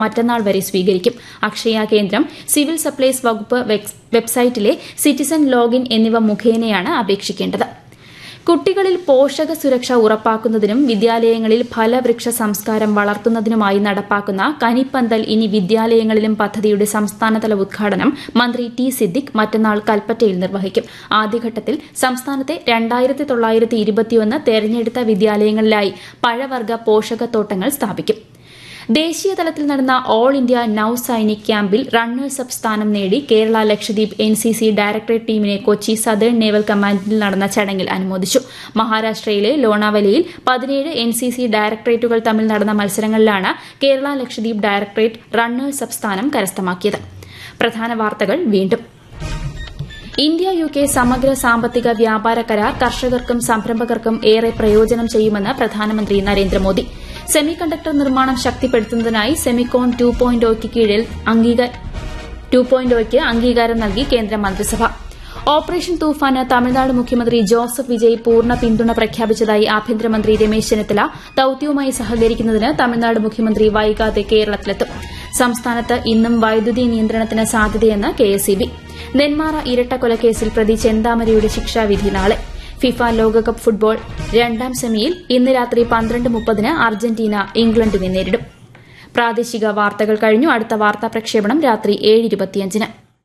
മറ്റന്നാൾ വരെ സ്വീകരിക്കും അക്ഷയ കേന്ദ്രം സിവിൽ സപ്ലൈസ് വകുപ്പ് വെബ്സൈറ്റിലെ സിറ്റിസൺ ലോഗിൻ എന്നിവ മുഖേനയാണ് അപേക്ഷിക്കേണ്ടത് കുട്ടികളിൽ പോഷക സുരക്ഷ ഉറപ്പാക്കുന്നതിനും വിദ്യാലയങ്ങളിൽ ഫലവൃക്ഷ സംസ്കാരം വളർത്തുന്നതിനുമായി നടപ്പാക്കുന്ന കനിപ്പന്തൽ ഇനി വിദ്യാലയങ്ങളിലും പദ്ധതിയുടെ സംസ്ഥാനതല ഉദ്ഘാടനം മന്ത്രി ടി സിദ്ദിഖ് മറ്റന്നാൾ കൽപ്പറ്റയിൽ നിർവഹിക്കും ആദ്യഘട്ടത്തിൽ സംസ്ഥാനത്തെ രണ്ടായിരത്തി തൊള്ളായിരത്തി ഇരുപത്തിയൊന്ന് തെരഞ്ഞെടുത്ത വിദ്യാലയങ്ങളിലായി പഴവർഗ പോഷകത്തോട്ടങ്ങൾ സ്ഥാപിക്കും ദേശീയ തലത്തിൽ നടന്ന ഓൾ ഇന്ത്യ നൌ സൈനിക് ക്യാമ്പിൽ റണ്ണേഴ്സ് അപ്പ് സ്ഥാനം നേടി Kerala Lakshadweep N C C directorate ടീമിനെ കൊച്ചി സദേൺ നേവൽ കമാൻഡിൽ നടന്ന ചടങ്ങിൽ അനുമോദിച്ചു മഹാരാഷ്ട്രയിലെ ലോണാവലിയിൽ പതിനേഴ് എൻ സി സി ഡയറക്ടറേറ്റുകൾ തമ്മിൽ നടന്ന മത്സരങ്ങളിലാണ് Kerala Lakshadweep directorate runners up സ്ഥാനം കരസ്ഥമാക്കിയത് പ്രധാന വാർത്തകൾ വീണ്ടും ഇന്ത്യ യു കെ സമഗ്ര സാമ്പത്തിക വ്യാപാര കരാർ കർഷകർക്കും സംരംഭകർക്കും ഏറെ പ്രയോജനം ചെയ്യുമെന്ന് പ്രധാനമന്ത്രി നരേന്ദ്രമോദി സെമി കണ്ടക്ടർ നിർമ്മാണം ശക്തിപ്പെടുത്തുന്നതിനായി സെമിക്കോൺ ടു പോയിന്റ് ഒയ്ക്ക് കീഴിൽ ടു പോയിന്റ് ഒയ്ക്ക് അംഗീകാരം നൽകി കേന്ദ്ര മന്ത്രിസഭ ഓപ്പറേഷൻ തൂഫാന് തമിഴ്നാട് മുഖ്യമന്ത്രി ജോസഫ് വിജയ് പൂർണ്ണ പിന്തുണ പ്രഖ്യാപിച്ചതായി ആഭ്യന്തരമന്ത്രി രമേശ് ചെന്നിത്തല ദൌത്യവുമായി സഹകരിക്കുന്നതിന് തമിഴ്നാട് മുഖ്യമന്ത്രി വൈകാതെ കേരളത്തിലെത്തും സംസ്ഥാനത്ത് ഇന്നും വൈദ്യുതി നിയന്ത്രണത്തിന് സാധ്യതയെന്ന് കെഎസ്ഇബി നെന്മാറ ഇരട്ടക്കൊലക്കേസിൽ പ്രതി ചെന്താമരയുടെ ശിക്ഷാവിധി നാളെ ഫിഫ ലോകകപ്പ് ഫുട്ബോൾ രണ്ടാം സെമിയിൽ ഇന്ന് രാത്രി പന്ത്രണ്ട് മുപ്പതിന് അർജന്റീന ഇംഗ്ലണ്ടിനെ നേരിടും പ്രാദേശിക വാർത്തകൾ കഴിഞ്ഞു അടുത്ത വാർത്താ പ്രക്ഷേപണം രാത്രി ഏഴ് ഇരുപത്തിയഞ്ചിന്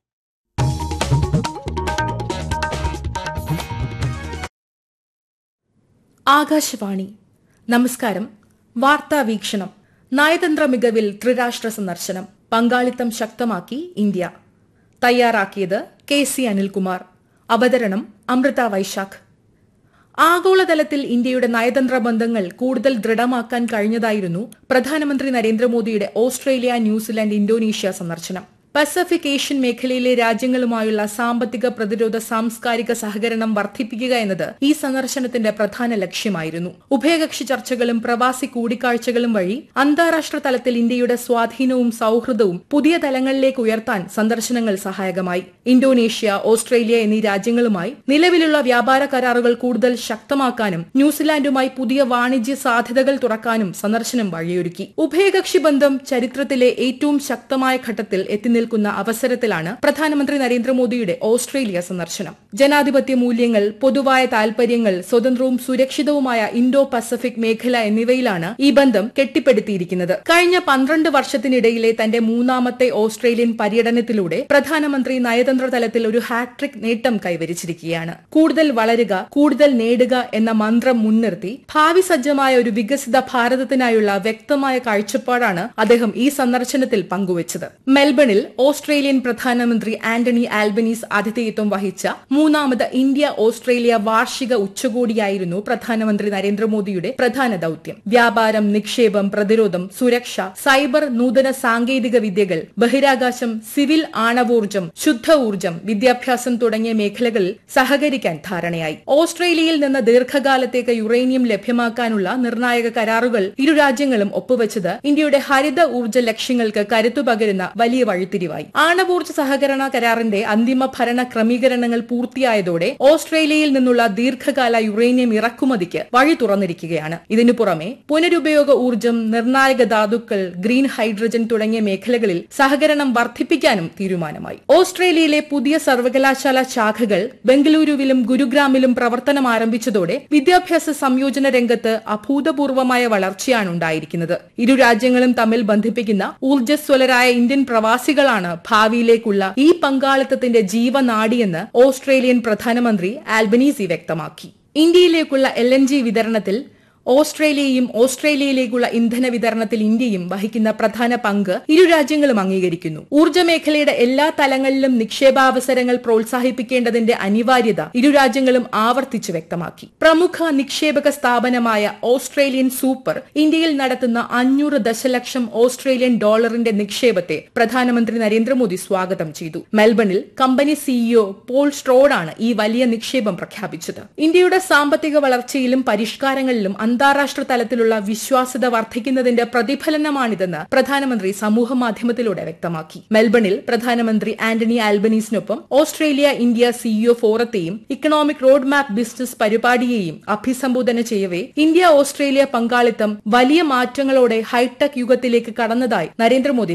ആകാശവാണി നമസ്കാരം വാർത്താ വീക്ഷണം നയതന്ത്ര മികവിൽ ത്രിരാഷ്ട്ര സന്ദർശനം പങ്കാളിത്തം ശക്തമാക്കി ഇന്ത്യ തയ്യാറാക്കിയത് കെ സി അനിൽകുമാർ അവതരണം അമൃത വൈശാഖ് ആഗോളതലത്തിൽ ഇന്ത്യയുടെ നയതന്ത്ര ബന്ധങ്ങൾ കൂടുതൽ ദൃഢമാക്കാൻ കഴിഞ്ഞതായിരുന്നു പ്രധാനമന്ത്രി നരേന്ദ്രമോദിയുടെ ഓസ്ട്രേലിയ ന്യൂസിലാൻഡ് ഇന്തോനേഷ്യ സന്ദർശനം പസഫിക് ഏഷ്യൻ മേഖലയിലെ രാജ്യങ്ങളുമായുള്ള സാമ്പത്തിക പ്രതിരോധ സാംസ്കാരിക സഹകരണം വർദ്ധിപ്പിക്കുക എന്നത് ഈ സന്ദർശനത്തിന്റെ പ്രധാന ലക്ഷ്യമായിരുന്നു ഉഭയകക്ഷി ചർച്ചകളും പ്രവാസി കൂടിക്കാഴ്ചകളും വഴി അന്താരാഷ്ട്ര തലത്തിൽ ഇന്ത്യയുടെ സ്വാധീനവും സൌഹൃദവും പുതിയ തലങ്ങളിലേക്ക് ഉയർത്താൻ സന്ദർശനങ്ങൾ സഹായകമായി ഇന്തോനേഷ്യ ഓസ്ട്രേലിയ എന്നീ രാജ്യങ്ങളുമായി നിലവിലുള്ള വ്യാപാര കരാറുകൾ കൂടുതൽ ശക്തമാക്കാനും ന്യൂസിലാൻഡുമായി പുതിയ വാണിജ്യ സാധ്യതകൾ തുറക്കാനും സന്ദർശനം വഴിയൊരുക്കി ഉഭയകക്ഷി ബന്ധം ചരിത്രത്തിലെ ഏറ്റവും ശക്തമായ ഘട്ടത്തിൽ എത്തി നിൽക്കുന്ന അവസരത്തിലാണ് പ്രധാനമന്ത്രി നരേന്ദ്രമോദിയുടെ ഓസ്ട്രേലിയ സന്ദർശനം ജനാധിപത്യ മൂല്യങ്ങൾ പൊതുവായ താൽപര്യങ്ങൾ സ്വതന്ത്രവും സുരക്ഷിതവുമായ ഇൻഡോ പസഫിക് മേഖല എന്നിവയിലാണ് ഈ ബന്ധം കെട്ടിപ്പടുത്തിയിരിക്കുന്നത് കഴിഞ്ഞ പന്ത്രണ്ട് വർഷത്തിനിടയിലെ തന്റെ മൂന്നാമത്തെ ഓസ്ട്രേലിയൻ പര്യടനത്തിലൂടെ പ്രധാനമന്ത്രി നയതന്ത്ര തലത്തിൽ ഒരു ഹാട്രിക് നേട്ടം കൈവരിച്ചിരിക്കുകയാണ് കൂടുതൽ വളരുക കൂടുതൽ നേടുക എന്ന മന്ത്രം മുൻനിർത്തി ഭാവി സജ്ജമായ ഒരു വികസിത ഭാരതത്തിനായുള്ള വ്യക്തമായ കാഴ്ചപ്പാടാണ് അദ്ദേഹം ഈ സന്ദർശനത്തിൽ പങ്കുവച്ചത് മെൽബണിൽ ഓസ്ട്രേലിയൻ പ്രധാനമന്ത്രി ആന്റണി ആൽബനീസ് ആതിഥേയത്വം വഹിച്ച മൂന്നാമത് ഇന്ത്യ ഓസ്ട്രേലിയ വാർഷിക ഉച്ചകോടിയായിരുന്നു പ്രധാനമന്ത്രി നരേന്ദ്രമോദിയുടെ പ്രധാന ദൌത്യം വ്യാപാരം നിക്ഷേപം പ്രതിരോധം സുരക്ഷ സൈബർ നൂതന സാങ്കേതിക വിദ്യകൾ ബഹിരാകാശം സിവിൽ ആണവോർജം ശുദ്ധ ഊർജം വിദ്യാഭ്യാസം തുടങ്ങിയ മേഖലകളിൽ സഹകരിക്കാൻ ധാരണയായി ഓസ്ട്രേലിയയിൽ നിന്ന് ദീർഘകാലത്തേക്ക് യുറേനിയം ലഭ്യമാക്കാനുള്ള നിർണായക കരാറുകൾ ഇരു രാജ്യങ്ങളും ഒപ്പുവച്ചത് ഇന്ത്യയുടെ ഹരിത ഊർജ്ജ ലക്ഷ്യങ്ങൾക്ക് കരുത്തു പകരുന്ന വലിയ വഴിത്തിരിവായി ആണവോർജ്ജ സഹകരണ കരാറിന്റെ അന്തിമ ഭരണ ക്രമീകരണങ്ങൾ പൂർത്തിയായതോടെ ഓസ്ട്രേലിയയിൽ നിന്നുള്ള ദീർഘകാല യുറേനിയം ഇറക്കുമതിക്ക് വഴി തുറന്നിരിക്കുകയാണ് ഇതിനു പുറമെ പുനരുപയോഗ ഊർജ്ജം നിർണായക ധാതുക്കൾ ഗ്രീൻ ഹൈഡ്രജൻ തുടങ്ങിയ മേഖലകളിൽ സഹകരണം വർദ്ധിപ്പിക്കാനും തീരുമാനമായി ഓസ്ട്രേലിയയിലെ പുതിയ സർവകലാശാല ശാഖകൾ ബംഗളൂരുവിലും ഗുരുഗ്രാമിലും പ്രവർത്തനം ആരംഭിച്ചതോടെ വിദ്യാഭ്യാസ സംയോജന രംഗത്ത് അഭൂതപൂർവമായ വളർച്ചയാണ് ഉണ്ടായിരിക്കുന്നത് ഇരു രാജ്യങ്ങളും തമ്മിൽ ബന്ധിപ്പിക്കുന്ന ഊർജ്ജസ്വലരായ ഇന്ത്യൻ പ്രവാസികളാണ് ഭാവിയിലേക്കുള്ള ഈ പങ്കാളിത്തത്തിന്റെ ജീവനാഡിയെന്ന് ഓസ്ട്രേലിയൻ പ്രധാനമന്ത്രി ആൽബനീസി വ്യക്തമാക്കി ഇന്ത്യയിലേക്കുള്ള എൽ വിതരണത്തിൽ ഓസ്ട്രേലിയയും ഓസ്ട്രേലിയയിലേക്കുള്ള ഇന്ധന വിതരണത്തിൽ ഇന്ത്യയും വഹിക്കുന്ന പ്രധാന പങ്ക് ഇരു രാജ്യങ്ങളും അംഗീകരിക്കുന്നു ഊർജ്ജ മേഖലയുടെ എല്ലാ തലങ്ങളിലും നിക്ഷേപാവസരങ്ങൾ പ്രോത്സാഹിപ്പിക്കേണ്ടതിന്റെ അനിവാര്യത ഇരു രാജ്യങ്ങളും ആവർത്തിച്ചു വ്യക്തമാക്കി പ്രമുഖ നിക്ഷേപക സ്ഥാപനമായ ഓസ്ട്രേലിയൻ സൂപ്പർ ഇന്ത്യയിൽ നടത്തുന്ന അഞ്ഞൂറ് ദശലക്ഷം ഓസ്ട്രേലിയൻ ഡോളറിന്റെ നിക്ഷേപത്തെ പ്രധാനമന്ത്രി നരേന്ദ്രമോദി സ്വാഗതം ചെയ്തു മെൽബണിൽ കമ്പനി സിഇഒ പോൾ സ്ട്രോഡാണ് ഈ വലിയ നിക്ഷേപം പ്രഖ്യാപിച്ചത് ഇന്ത്യയുടെ സാമ്പത്തിക വളർച്ചയിലും പരിഷ്കാരങ്ങളിലും അന്താരാഷ്ട്ര തലത്തിലുള്ള വിശ്വാസ്യത വർദ്ധിക്കുന്നതിന്റെ പ്രതിഫലനമാണിതെന്ന് പ്രധാനമന്ത്രി സമൂഹ മാധ്യമത്തിലൂടെ വ്യക്തമാക്കി മെൽബണിൽ പ്രധാനമന്ത്രി ആന്റണി ആൽബനീസിനൊപ്പം ഓസ്ട്രേലിയ ഇന്ത്യ സിഇഒ ഫോറത്തെയും ഇക്കണോമിക് റോഡ് മാപ്പ് ബിസിനസ് പരിപാടിയെയും അഭിസംബോധന ചെയ്യവേ ഇന്ത്യ ഓസ്ട്രേലിയ പങ്കാളിത്തം വലിയ മാറ്റങ്ങളോടെ ഹൈടെക് യുഗത്തിലേക്ക് കടന്നതായി നരേന്ദ്രമോദി